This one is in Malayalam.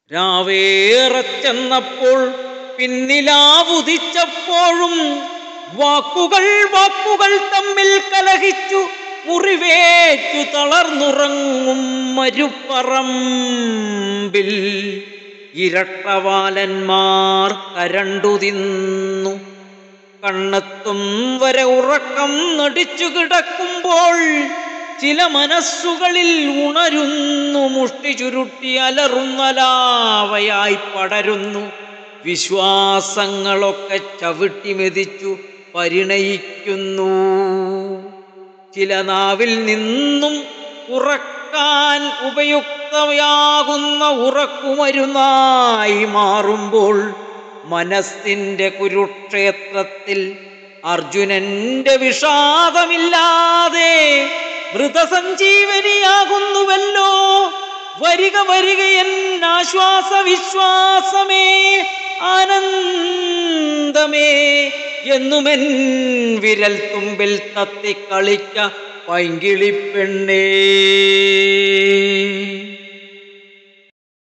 രാവേറെ ചെന്നപ്പോൾ പിന്നിലാവുദിച്ചപ്പോഴും വാക്കുകൾ വാക്കുകൾ തമ്മിൽ കലഹിച്ചു മുറിവേറ്റു തളർന്നുറങ്ങും മരുപ്പറമ്പിൽ ഇരട്ടവാലന്മാർ കരണ്ടു തിന്നു കണ്ണെത്തും വരെ ഉറക്കം നടിച്ചു കിടക്കുമ്പോൾ ചില മനസ്സുകളിൽ ഉണരുന്നു മുഷ്ടി ചുരുട്ടി അലറുന്നലാവയായി പടരുന്നു വിശ്വാസങ്ങളൊക്കെ ചവിട്ടി മെതിച്ചു പരിണയിക്കുന്നു ചില നാവിൽ നിന്നും ഉറക്കാൻ ഉപയുക്തമാകുന്ന ഉറക്കുമരുന്നായി മാറുമ്പോൾ മനസ്സിന്റെ കുരുക്ഷേത്രത്തിൽ അർജുനന്റെ വിഷാദമില്ലാതെ മൃതസഞ്ജീവനിയാകുന്നുവല്ലോ വരിക വരിക എൻ ആശ്വാസ വിശ്വാസമേ ആനന്ദമേ എന്നുമെൻ വിരൽ തുമ്പിൽ തത്തിക്കളിക്ക പൈങ്കിളിപ്പെണ്ണേ